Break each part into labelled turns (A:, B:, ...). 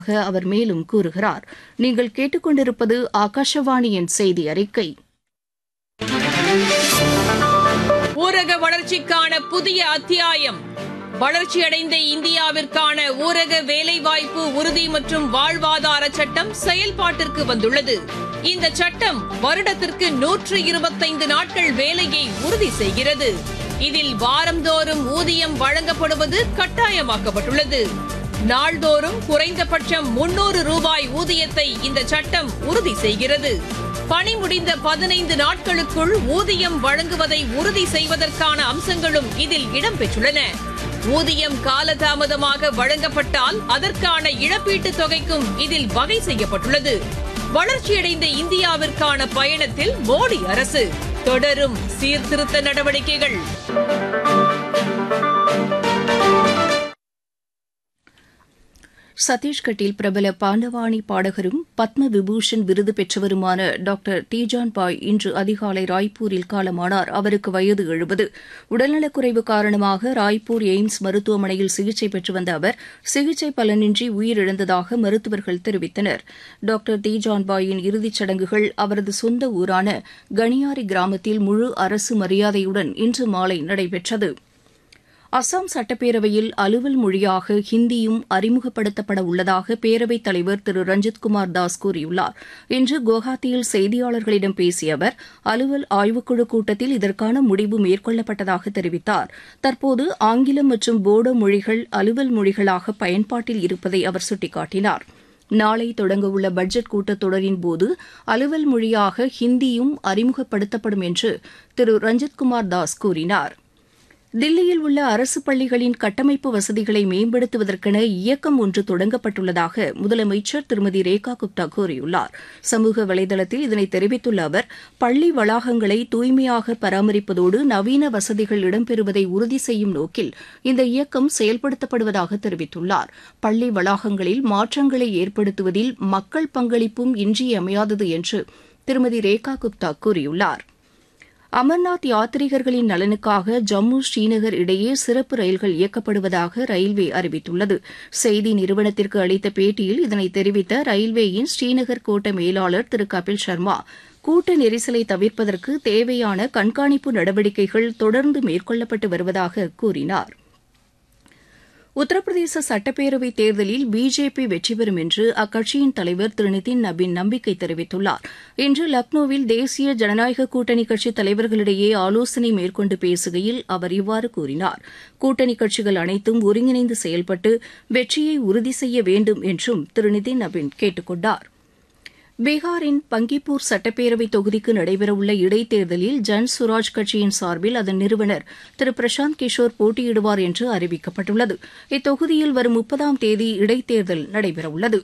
A: அவர் மேலும் கூறுகிறார் நீங்கள் கேட்டுக்கொண்டிருப்பது ஆகாஷவாணியின் செய்தி அறிக்கை
B: ஊரக வளர்ச்சிக்கான புதிய அத்தியாயம் வளர்ச்சியடைந்த இந்தியாவிற்கான ஊரக வேலைவாய்ப்பு உறுதி மற்றும் வாழ்வாதார சட்டம் செயல்பாட்டிற்கு வந்துள்ளது இந்த சட்டம் வருடத்திற்கு நூற்று இருபத்தைந்து நாட்கள் வேலையை உறுதி செய்கிறது இதில் வாரந்தோறும் ஊதியம் வழங்கப்படுவது கட்டாயமாக்கப்பட்டுள்ளது நாள்தோறும் குறைந்தபட்சம் முன்னூறு ரூபாய் ஊதியத்தை இந்த சட்டம் உறுதி செய்கிறது பணி முடிந்த பதினைந்து நாட்களுக்குள் ஊதியம் வழங்குவதை உறுதி செய்வதற்கான அம்சங்களும் இதில் இடம்பெற்றுள்ளன ஊதியம் காலதாமதமாக வழங்கப்பட்டால் அதற்கான இழப்பீட்டுத் தொகைக்கும் இதில் வகை செய்யப்பட்டுள்ளது வளர்ச்சியடைந்த இந்தியாவிற்கான பயணத்தில் மோடி அரசு தொடரும் சீர்திருத்த நடவடிக்கைகள்
A: சத்தீஸ்கட்டில் பிரபல பாண்டவாணி பாடகரும் பத்ம விபூஷன் விருது பெற்றவருமான டாக்டர் தீஜான் பாய் இன்று அதிகாலை ராய்ப்பூரில் காலமானார் அவருக்கு வயது எழுபது உடல்நலக்குறைவு காரணமாக ராய்ப்பூர் எய்ம்ஸ் மருத்துவமனையில் சிகிச்சை பெற்று வந்த அவர் சிகிச்சை பலனின்றி உயிரிழந்ததாக மருத்துவர்கள் தெரிவித்தனர் டாக்டர் தீஜான் பாயின் இறுதிச் சடங்குகள் அவரது சொந்த ஊரான கனியாரி கிராமத்தில் முழு அரசு மரியாதையுடன் இன்று மாலை நடைபெற்றது அசாம் சட்டப்பேரவையில் அலுவல் மொழியாக ஹிந்தியும் அறிமுகப்படுத்தப்பட உள்ளதாக பேரவைத் தலைவர் திரு ரஞ்சித்குமார் தாஸ் கூறியுள்ளார் இன்று குவஹாத்தியில் செய்தியாளர்களிடம் பேசிய அவர் அலுவல் ஆய்வுக்குழு கூட்டத்தில் இதற்கான முடிவு மேற்கொள்ளப்பட்டதாக தெரிவித்தார் தற்போது ஆங்கிலம் மற்றும் போடோ மொழிகள் அலுவல் மொழிகளாக பயன்பாட்டில் இருப்பதை அவர் சுட்டிக்காட்டினார் நாளை தொடங்கவுள்ள பட்ஜெட் கூட்டத்தொடரின் போது அலுவல் மொழியாக ஹிந்தியும் அறிமுகப்படுத்தப்படும் என்று திரு ரஞ்சித்குமார் தாஸ் கூறினார் தில்லியில் உள்ள அரசு பள்ளிகளின் கட்டமைப்பு வசதிகளை மேம்படுத்துவதற்கென இயக்கம் ஒன்று தொடங்கப்பட்டுள்ளதாக முதலமைச்சர் திருமதி ரேகா குப்தா கூறியுள்ளார் சமூக வலைதளத்தில் இதனை தெரிவித்துள்ள அவர் பள்ளி வளாகங்களை தூய்மையாக பராமரிப்பதோடு நவீன வசதிகள் இடம்பெறுவதை உறுதி செய்யும் நோக்கில் இந்த இயக்கம் செயல்படுத்தப்படுவதாக தெரிவித்துள்ளார் பள்ளி வளாகங்களில் மாற்றங்களை ஏற்படுத்துவதில் மக்கள் பங்களிப்பும் இன்றியமையாதது என்று திருமதி ரேகா குப்தா கூறியுள்ளார் அமர்நாத் யாத்ரீகர்களின் நலனுக்காக ஜம்மு ஸ்ரீநகர் இடையே சிறப்பு ரயில்கள் இயக்கப்படுவதாக ரயில்வே அறிவித்துள்ளது செய்தி நிறுவனத்திற்கு அளித்த பேட்டியில் இதனை தெரிவித்த ரயில்வேயின் ஸ்ரீநகர் கோட்ட மேலாளர் திரு கபில் சர்மா கூட்ட நெரிசலை தவிர்ப்பதற்கு தேவையான கண்காணிப்பு நடவடிக்கைகள் தொடர்ந்து மேற்கொள்ளப்பட்டு வருவதாக கூறினார் உத்தரப்பிரதேச சட்டப்பேரவைத் தேர்தலில் பிஜேபி வெற்றி பெறும் என்று அக்கட்சியின் தலைவர் திரு நிதின் நபின் நம்பிக்கை தெரிவித்துள்ளார் இன்று லக்னோவில் தேசிய ஜனநாயக கூட்டணி கட்சித் தலைவர்களிடையே ஆலோசனை மேற்கொண்டு பேசுகையில் அவர் இவ்வாறு கூறினார் கூட்டணி கட்சிகள் அனைத்தும் ஒருங்கிணைந்து செயல்பட்டு வெற்றியை உறுதி செய்ய வேண்டும் என்றும் திரு நிதின் நபின் கேட்டுக் கொண்டார் பீகாரின் பங்கிப்பூர் சட்டப்பேரவை தொகுதிக்கு நடைபெறவுள்ள இடைத்தேர்தலில் ஜன் சுராஜ் கட்சியின் சார்பில் அதன் நிறுவனர் திரு பிரசாந்த் கிஷோர் போட்டியிடுவார் என்று அறிவிக்கப்பட்டுள்ளது இத்தொகுதியில் வரும் முப்பதாம் தேதி இடைத்தேர்தல் நடைபெறவுள்ளது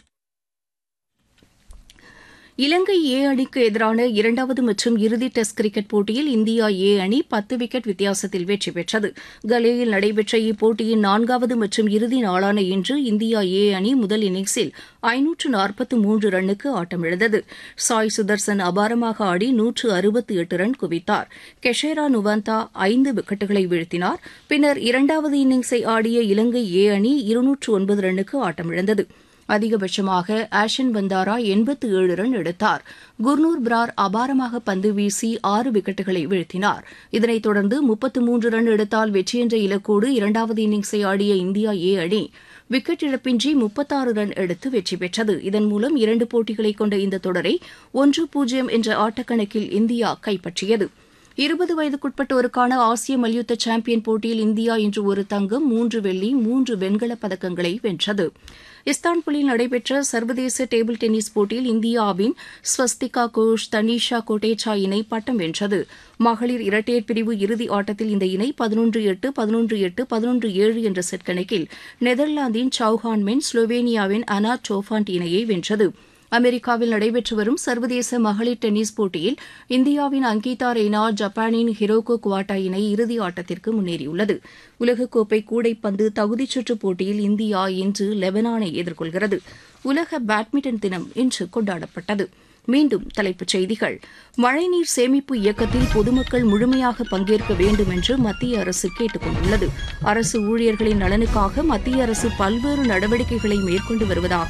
A: இலங்கை ஏ அணிக்கு எதிரான இரண்டாவது மற்றும் இறுதி டெஸ்ட் கிரிக்கெட் போட்டியில் இந்தியா ஏ அணி பத்து விக்கெட் வித்தியாசத்தில் வெற்றி பெற்றது கலேயில் நடைபெற்ற இப்போட்டியின் நான்காவது மற்றும் இறுதி நாளான இன்று இந்தியா ஏ அணி முதல் இன்னிங்ஸில் ஐநூற்று நாற்பத்து மூன்று ரன்னுக்கு ஆட்டமிழந்தது சாய் சுதர்சன் அபாரமாக ஆடி நூற்று அறுபத்தி எட்டு ரன் குவித்தார் கெஷேரா நுவந்தா ஐந்து விக்கெட்டுகளை வீழ்த்தினார் பின்னர் இரண்டாவது இன்னிங்ஸை ஆடிய இலங்கை ஏ அணி இருநூற்று ஒன்பது ரன்னுக்கு ஆட்டமிழந்தது அதிகபட்சமாக ஆஷன் பந்தாரா எண்பத்து ஏழு ரன் எடுத்தார் குர்னூர் பிரார் அபாரமாக பந்து வீசி ஆறு விக்கெட்டுகளை வீழ்த்தினார் இதனைத் தொடர்ந்து முப்பத்து மூன்று ரன் எடுத்தால் வெற்றி என்ற இலக்கோடு இரண்டாவது இன்னிங்ஸை ஆடிய இந்தியா ஏ அணி விக்கெட் இழப்பின்றி முப்பத்தாறு ரன் எடுத்து வெற்றி பெற்றது இதன் மூலம் இரண்டு போட்டிகளை கொண்ட இந்த தொடரை ஒன்று பூஜ்ஜியம் என்ற ஆட்டக்கணக்கில் இந்தியா கைப்பற்றியது இருபது வயதுக்குட்பட்டோருக்கான ஆசிய மல்யுத்த சாம்பியன் போட்டியில் இந்தியா இன்று ஒரு தங்கம் மூன்று வெள்ளி மூன்று வெண்கலப் பதக்கங்களை வென்றது இஸ்தான்புல்லில் நடைபெற்ற சர்வதேச டேபிள் டென்னிஸ் போட்டியில் இந்தியாவின் ஸ்வஸ்திகா கோஷ் தனீஷா கோட்டேச்சா இணை பட்டம் வென்றது மகளிர் இரட்டையர் பிரிவு இறுதி ஆட்டத்தில் இந்த இணை பதினொன்று எட்டு பதினொன்று எட்டு பதினொன்று ஏழு என்ற செட் கணக்கில் நெதர்லாந்தின் சவுஹான் மென் ஸ்லோவேனியாவின் அனா சோஃபாண்ட் இணையை வென்றது அமெரிக்காவில் நடைபெற்று வரும் சர்வதேச மகளிர் டென்னிஸ் போட்டியில் இந்தியாவின் அங்கிதா ரெய்னா ஜப்பானின் ஹிரோகோ குவாட்டா இணை இறுதி ஆட்டத்திற்கு முன்னேறியுள்ளது உலகக்கோப்பை கூடைப்பந்து தகுதிச் சுற்றுப் போட்டியில் இந்தியா இன்று லெபனானை எதிர்கொள்கிறது உலக பேட்மிண்டன் தினம் இன்று கொண்டாடப்பட்டது மீண்டும் தலைப்புச் செய்திகள் மழைநீர் சேமிப்பு இயக்கத்தில் பொதுமக்கள் முழுமையாக பங்கேற்க வேண்டும் என்று மத்திய அரசு கேட்டுக் கொண்டுள்ளது அரசு ஊழியர்களின் நலனுக்காக மத்திய அரசு பல்வேறு நடவடிக்கைகளை மேற்கொண்டு வருவதாக